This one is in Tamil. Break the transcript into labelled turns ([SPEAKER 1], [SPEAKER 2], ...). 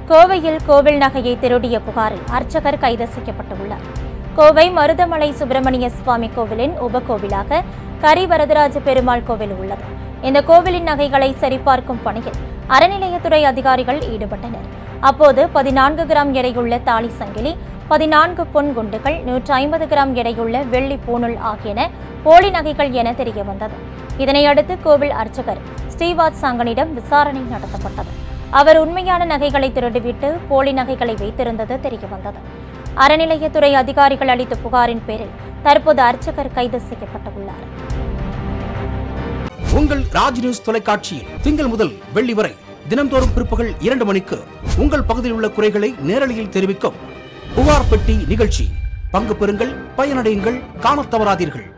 [SPEAKER 1] கோவையில் கோவில் நகையை திருடிய புகாரில் அர்ச்சகர் கைது செய்யப்பட்டுள்ளார் கோவை மருதமலை சுப்பிரமணிய சுவாமி கோவிலின் உபகோவிலாக கரி வரதராஜ பெருமாள் கோவில் உள்ளது இந்த கோவிலின் நகைகளை சரிபார்க்கும் பணியில் அறநிலையத்துறை அதிகாரிகள் ஈடுபட்டனர் அப்போது பதினான்கு கிராம் எடையுள்ள தாலி சங்கிலி பதினான்கு பொன் குண்டுகள் நூற்றி ஐம்பது கிராம் எடையுள்ள வெள்ளி பூணூல் ஆகியன போலி நகைகள் என தெரிய வந்தது இதனையடுத்து கோவில் அர்ச்சகர் ஸ்ரீவாத் சாங்கனிடம் விசாரணை நடத்தப்பட்டது அவர் உண்மையான நகைகளை திருடிவிட்டு போலி நகைகளை வைத்திருந்தது தெரிய வந்தது அறநிலையத்துறை அதிகாரிகள் அளித்த புகாரின் பேரில் தற்போது அர்ச்சகர் கைது செய்யப்பட்டுள்ளார்
[SPEAKER 2] உங்கள் ராஜ் நியூஸ் தொலைக்காட்சியில் திங்கள் முதல் வெள்ளி வரை தினம்தோறும் பிற்பகல் இரண்டு மணிக்கு உங்கள் பகுதியில் உள்ள குறைகளை நேரலையில் தெரிவிக்கும் புகார் பெட்டி நிகழ்ச்சி பங்கு பெறுங்கள் பயனடையுங்கள் காணத் தவறாதீர்கள்